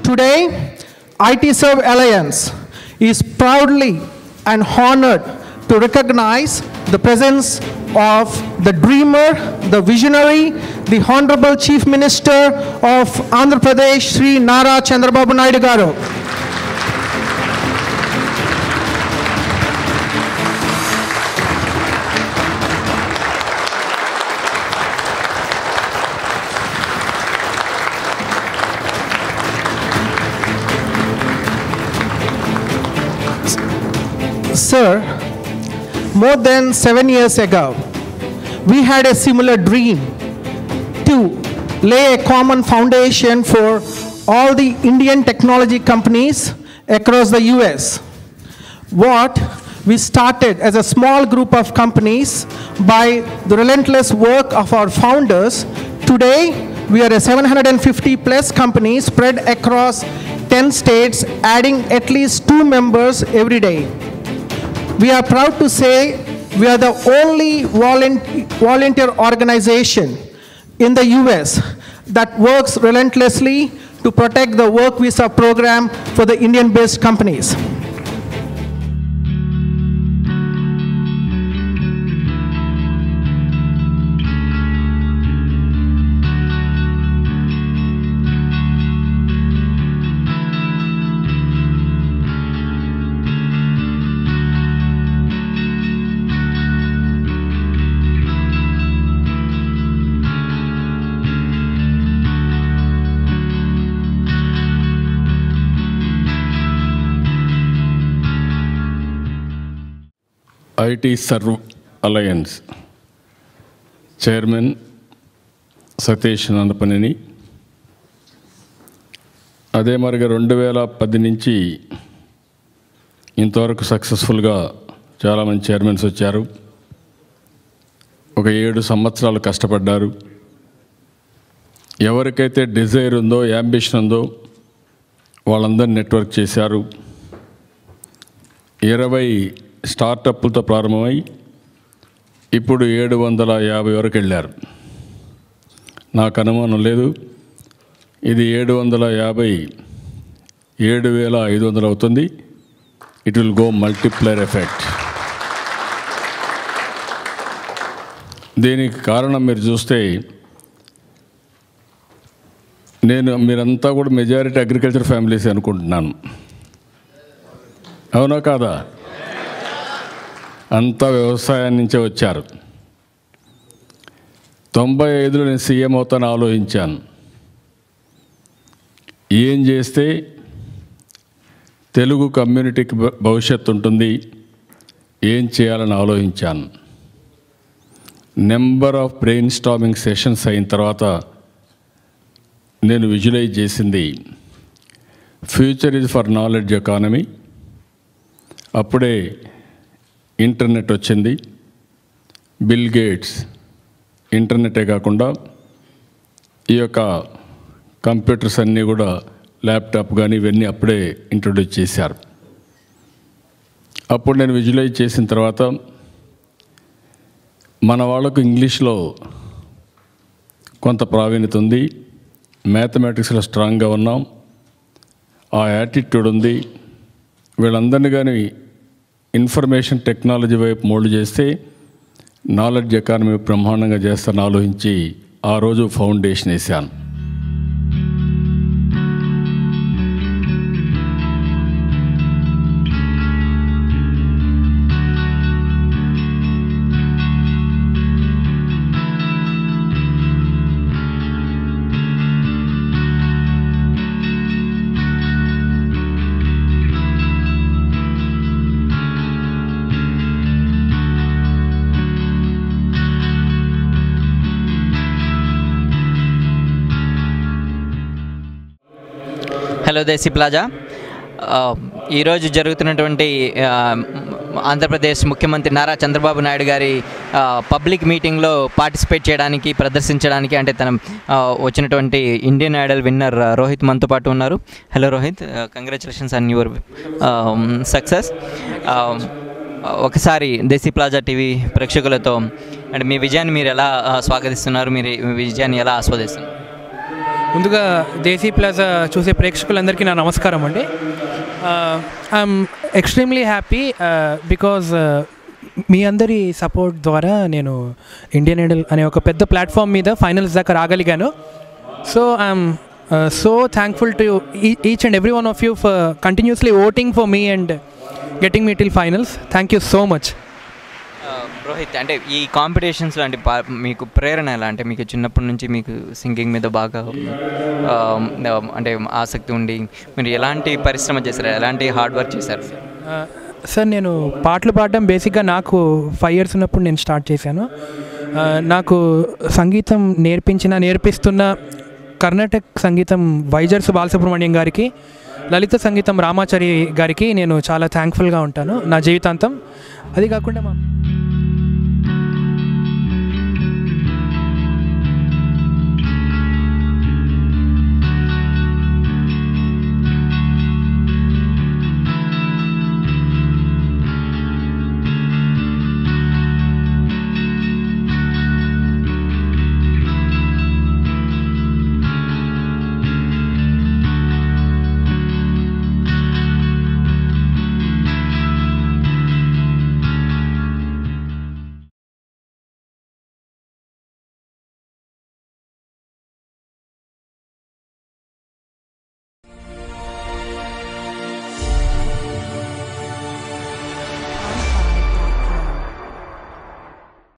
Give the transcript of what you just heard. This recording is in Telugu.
Today, IT Serve Alliance is proudly and honored to recognize the presence of the dreamer, the visionary, the Honorable Chief Minister of Andhra Pradesh, Sri Nara Chandrababu Naidu Garu. Sir, more than seven years ago, we had a similar dream to lay a common foundation for all the Indian technology companies across the US. What we started as a small group of companies by the relentless work of our founders. Today, we are a 750 plus company spread across 10 states, adding at least two members every day. We are proud to say we are the only volun- volunteer organization in the US that works relentlessly to protect the work visa program for the Indian based companies. IT Serve Alliance chairman Satish Nandapaneni అదే మరిగా రెండు వేల పది నుంచి ఇంతవరకు సక్సెస్ఫుల్గా చాలామంది చైర్మన్స్ వచ్చారు ఒక ఏడు సంవత్సరాలు కష్టపడ్డారు ఎవరికైతే డిజైర్ ఉందో యాంబిషన్ ఉందో వాళ్ళందరినీ నెట్వర్క్ చేశారు ఇరవై స్టార్టప్లతో ప్రారంభమై ఇప్పుడు ఏడు వందల యాభై వరకు వెళ్ళారు నాకు అనుమానం లేదు ఇది ఏడు వందల యాభై ఏడు వేల ఐదు వందలు అవుతుంది it will go multiplier effect దీనికి కారణం మీరు చూస్తే నేను మీరంతా కూడా మెజారిటీ అగ్రికల్చర్ ఫ్యామిలీస్ అనుకుంటున్నాను అవునా కాదా అంతా వ్యవసాయం నుంచే వచ్చారు తొంభై ఐదులో నేను సీఎం అవుతాను ఆలోచించాను ఏం చేస్తే తెలుగు కమ్యూనిటీకి భ- భవిష్యత్తు ఉంటుంది ఏం చేయాలని ఆలోచించాను number of brainstorming sessions అయిన తర్వాత నేను విజువలైజ్ చేసింది future is for knowledge economy అప్పుడే ఇంటర్నెట్ వచ్చింది బిల్ గేట్స్ ఇంటర్నెటే కాకుండా ఈ యొక్క కంప్యూటర్స్ అన్నీ కూడా ల్యాప్టాప్ కానీ ఇవన్నీ అప్పుడే ఇంట్రొడ్యూస్ చేశారు అప్పుడు నేను విజువలైజ్ చేసిన తర్వాత మన వాళ్ళకు ఇంగ్లీష్లో కొంత ప్రావీణ్యత ఉంది మ్యాథమెటిక్స్లో స్ట్రాంగ్గా ఉన్నాం ఆ యాటిట్యూడ్ ఉంది వీళ్ళందరినీ కానీ ఇన్ఫర్మేషన్ టెక్నాలజీ వైపు మోల్డ్ చేస్తే నాలెడ్జ్ ఎకానమీ బ్రహ్మాండంగా చేస్తానని ఆలోచించి ఆ రోజు ఫౌండేషన్ వేశాను హలో దేశీ ప్లాజా ఆ, ఈరోజు జరుగుతున్నటువంటి ఆ, ఆంధ్రప్రదేశ్ ముఖ్యమంత్రి నారా చంద్రబాబు నాయుడు గారి ఆ, పబ్లిక్ మీటింగ్లో పార్టిసిపేట్ చేయడానికి ప్రదర్శించడానికి అంటే తన ఆ, వచ్చినటువంటి ఇండియన్ ఐడల్ విన్నర్ ఆ, రోహిత్ మనతో పాటు ఉన్నారు hello Rohit congratulations on your success ఒకసారి దేశీ ప్లాజా టీవీ ప్రేక్షకులతో అంటే మీ విజయాన్ని మీరు ఎలా ఆ, స్వాగతిస్తున్నారు మీరు ఈ విజయాన్ని ఎలా ఆస్వాదిస్తున్నారు ముందుగా దేశీ ప్లాజా చూసే ప్రేక్షకులందరికీ నా నమస్కారం అండి ఐఎమ్ ఎక్స్ట్రీమ్లీ హ్యాపీ బికాజ్ మీ అందరి సపోర్ట్ ద్వారా నేను ఇండియన్ ఐడల్ అనే ఒక పెద్ద ప్లాట్ఫామ్ మీద ఫైనల్స్ దాకా రాగలిగాను so I'm so thankful to each and every one of you for continuously voting for me and getting me till finals thank you so much ఆ, రోహిత్ అంటే ఈ కాంపిటీషన్స్లో అంటే పా- మీకు ప్రేరణ ఎలా అంటే మీకు చిన్నప్పటి నుంచి మీకు సింగింగ్ మీద బాగా ఆ, అంటే ఆసక్తి ఉండి మీరు ఎలాంటి పరిశ్రమ చేశారు ఎలాంటి హార్డ్ వర్క్ చేశారు సార్ నేను పాటలు పాడడం బేసిక్గా నాకు ఫైవ్ ఇయర్స్ ఉన్నప్పుడు నేను స్టార్ట్ చేశాను ఆ, నాకు సంగీతం నేర్పించిన నేర్పిస్తున్న కర్ణాటక సంగీతం వైజర్స్ బాలసుబ్రహ్మణ్యం గారికి లలిత సంగీతం రామాచారి గారికి నేను చాలా థ్యాంక్ఫుల్గా ఉంటాను నా జీవితాంతం అది కాకుండా మా